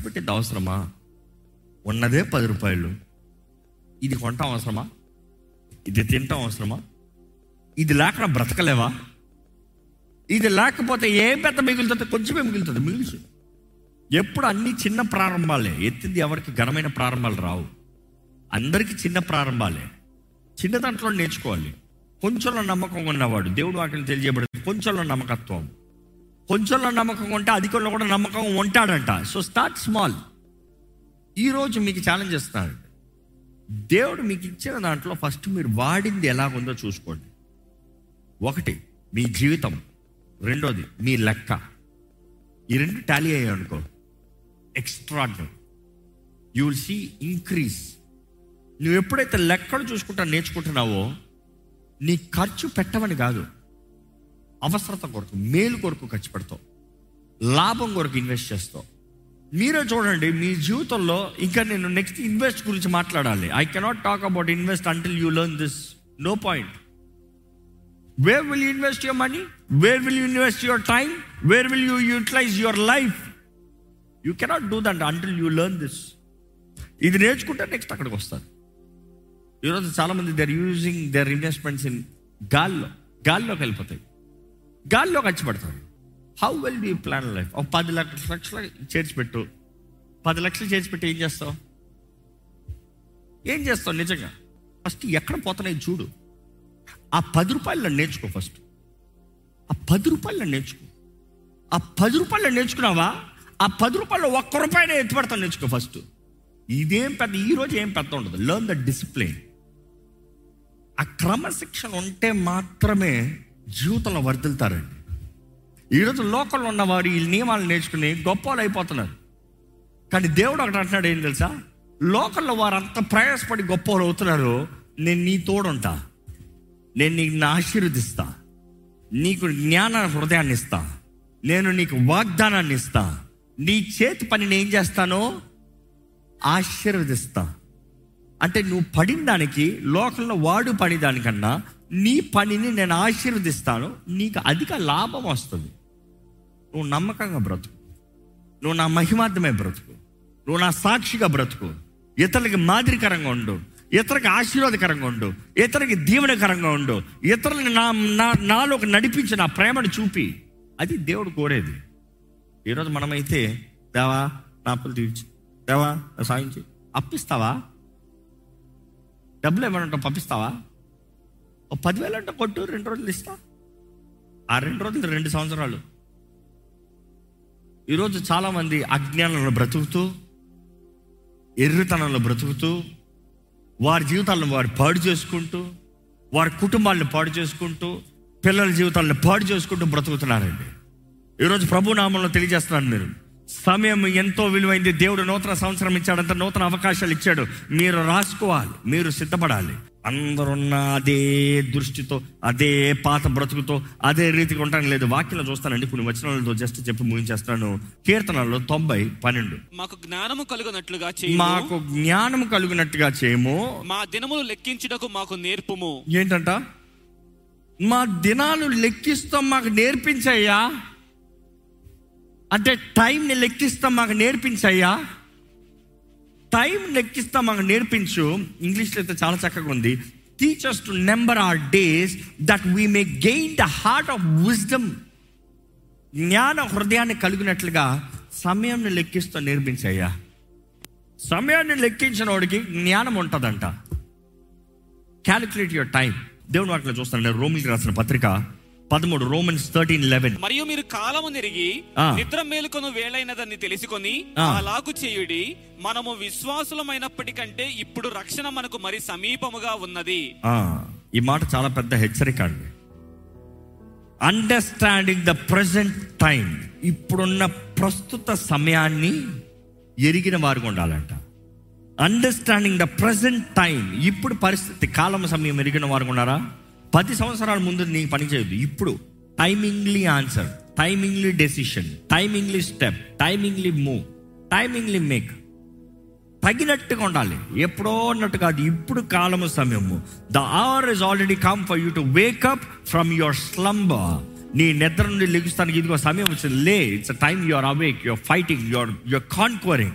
పెట్టేది అవసరమా ఉన్నదే పది రూపాయలు ఇది కొంటాం అవసరమా ఇది తింటాం అవసరమా ఇది లేకుండా బ్రతకలేవా ఇది లేకపోతే ఏం పెద్ద మిగులుతుంది కొంచెమే మిగులుతుంది మిగుల్చు ఎప్పుడు అన్ని చిన్న ప్రారంభాలే ఎత్తింది ఎవరికి ఘనమైన ప్రారంభాలు రావు అందరికీ చిన్న ప్రారంభాలే చిన్న దాంట్లో నేర్చుకోవాలి కొంచెంలో నమ్మకం ఉన్నవాడు దేవుడు వాటిని తెలియబడదు కొంచెంలో నమ్మకత్వం కొంచెంలో నమ్మకం ఉంటే అధికంలో కూడా నమ్మకం ఉంటాడంట సో స్టార్ట్ స్మాల్ ఈరోజు మీకు ఛాలెంజ్ ఇస్తున్నాడు దేవుడు మీకు ఇచ్చిన దాంట్లో ఫస్ట్ మీరు వాడింది ఎలాగుందో చూసుకోండి ఒకటి మీ జీవితం రెండోది మీ లెక్క ఈ రెండు టాలీ అయ్యాయి అనుకో extraordinary you will see increase నువ్వు ఎప్పుడైతే లెక్కలు చూసుకుంటా నేర్చుకుంటున్నావో నీ ఖర్చు పెట్టమని కాదు అవసరత కొరకు మేలు కొరకు ఖర్చు పెడతావు లాభం కొరకు ఇన్వెస్ట్ చేస్తావు మీరే చూడండి మీ జీవితంలో ఇంకా నేను నెక్స్ట్ ఇన్వెస్ట్ గురించి మాట్లాడాలి I cannot talk about invest until you learn this no point where will you invest your money where will you invest your time where will you utilize your life you cannot do that until you learn this ఇది నేర్చుకుంటే next అక్కడికి వస్తారు ఈరోజు చాలామంది they're using their investments in గాల్లో గాల్లోకి వెళ్ళిపోతాయి గాల్లో ఖర్చు పెడతారు how well do plan life ఒక పది లక్షల లక్షలు చేర్చి పెట్టు పది లక్షలు చేర్చి పెట్టి ఏం చేస్తావు ఏం చేస్తావు నిజంగా ఫస్ట్ ఎక్కడ పోతున్నాయి చూడు ఆ పది రూపాయలు నేర్చుకో ఫస్ట్ ఆ పది రూపాయలు నేర్చుకో ఆ పది రూపాయలు నేర్చుకున్నావా ఆ పది రూపాయలు ఒక్క రూపాయనే ఎత్తుపడతాను నేర్చుకో ఫస్ట్ ఇదేం పెద్ద ఈ రోజు ఏం పెద్ద ఉండదు లర్న్ ద డిసిప్లిన్ ఆ క్రమశిక్షణ ఉంటే మాత్రమే జీవితంలో వర్దిల్తారండి ఈరోజు లోకల్లో ఉన్నవారు ఈ నియమాలు నేర్చుకుని గొప్ప వాళ్ళు అయిపోతున్నారు కానీ దేవుడు ఒకటి అంటున్నాడు ఏం తెలుసా లోకల్లో వారు అంత ప్రయాసపడి గొప్ప వాళ్ళు అవుతున్నారు నేను నీ తోడుంటా నేను నీకు నా ఆశీర్వదిస్తా నీకు జ్ఞాన హృదయాన్ని ఇస్తా నేను నీకు వాగ్దానాన్ని ఇస్తా నీ చేతి పనిని ఏం చేస్తానో ఆశీర్వదిస్తా అంటే నువ్వు పడిన దానికి లోకంలో వాడు పడి దానికన్నా నీ పనిని నేను ఆశీర్వదిస్తాను నీకు అధిక లాభం వస్తుంది నువ్వు నమ్మకంగా బ్రతుకు నువ్వు నా మహిమార్థమే బ్రతుకు నువ్వు నా సాక్షిగా బ్రతుకు ఇతరులకి మాదిరికరంగా ఉండు ఇతరులకు ఆశీర్వాదకరంగా ఉండు ఇతరులకి దీవెనకరంగా ఉండు ఇతరులని నా నా నాలోకి నడిపించి నా ప్రేమను చూపి అది దేవుడు కోరేది ఈరోజు మనమైతే దేవా నా అప్పులు తీర్చి దేవా నా సాయం చేయి అప్పిస్తావా డబ్బులు ఏమన్నా పంపిస్తావా ఓ పదివేలు అంటే కొట్టు రెండు రోజులు ఇస్తా ఆ రెండు రోజులు రెండు సంవత్సరాలు ఈరోజు చాలామంది అజ్ఞానంలో బ్రతుకుతూ ఎర్రితనంలో బ్రతుకుతూ వారి జీవితాలను వారు పాడు చేసుకుంటూ వారి కుటుంబాలను పాడు చేసుకుంటూ పిల్లల జీవితాలను పాడు చేసుకుంటూ బ్రతుకుతున్నారండి ఈరోజు ప్రభు నామంలో తెలియజేస్తున్నాను మీరు సమయం ఎంతో విలువైంది దేవుడు నూతన సంవత్సరం ఇచ్చాడంత నూతన అవకాశాలు ఇచ్చాడు మీరు రాసుకోవాలి మీరు సిద్ధపడాలి అందరున్న అదే దృష్టితో అదే పాత బ్రతుకుతో అదే రీతిగా ఉండడం లేదు వాక్యంలో చూస్తానండి కొన్ని వచనాలతో జస్ట్ చెప్పి ముగించేస్తాను కీర్తనలో తొంభై పన్నెండు మాకు జ్ఞానము కలుగునట్లుగా చేయము మాకు జ్ఞానం కలిగినట్టుగా చేయము మా దినములు లెక్కించుటకు మాకు నేర్పుము ఏంటంట మా దినాలు లెక్కిస్తాం మాకు నేర్పించయ్యా అంటే టైంని లెక్కిస్తాం మాకు నేర్పించయ్యా టైం లెక్కిస్తాం మాకు నేర్పించు ఇంగ్లీష్లో అయితే చాలా చక్కగా ఉంది teachers to number our days that we may gain the heart of wisdom జ్ఞాన హృదయాన్ని కలిగినట్లుగా సమయాన్ని లెక్కిస్తూ నేర్పించయ్యా సమయాన్ని లెక్కించిన వాడికి జ్ఞానం ఉంటుందంట క్యాలిక్యులేట్ యువర్ టైం దేవుని వాటిలో చూస్తాను నేను రోమిల్కి రాసిన పత్రిక పదమూడు రోమన్స్ థర్టీన్ లెవెన్ మరియు మీరు కాలము నెరిగి ఆ. నిద్ర మేలుకొను వేళైనదని తెలుసుకొని ఆ. అలాగు చేయుడి మనము విశ్వాసులమైనప్పటికంటే ఇప్పుడు రక్షణ మనకు మరి సమీపముగా ఉన్నది ఈ మాట చాలా పెద్ద హెచ్చరిక అండి అండర్స్టాండింగ్ ద ప్రజెంట్ టైం ఇప్పుడున్న ప్రస్తుత సమయాన్ని ఎరిగిన వారు ఉండాలంట అండర్స్టాండింగ్ ద ప్రజెంట్ టైం ఇప్పుడు పరిస్థితి కాలం సమయం ఎరిగిన వారు ఉన్నారా పది సంవత్సరాల ముందు నీ పని చేయదు ఇప్పుడు timingly answer timingly decision timingly step timingly move timingly make తగినట్టుగా ఉండాలి ఎప్పుడో అన్నట్టు కాదు ఇప్పుడు కాలము సమయము the hour is already come for you to wake up from your slumber నీ నిద్ర నుండి లెగుస్తానికి ఇదిగో సమయం వచ్చింది లే it's time your awake your fighting your your conquering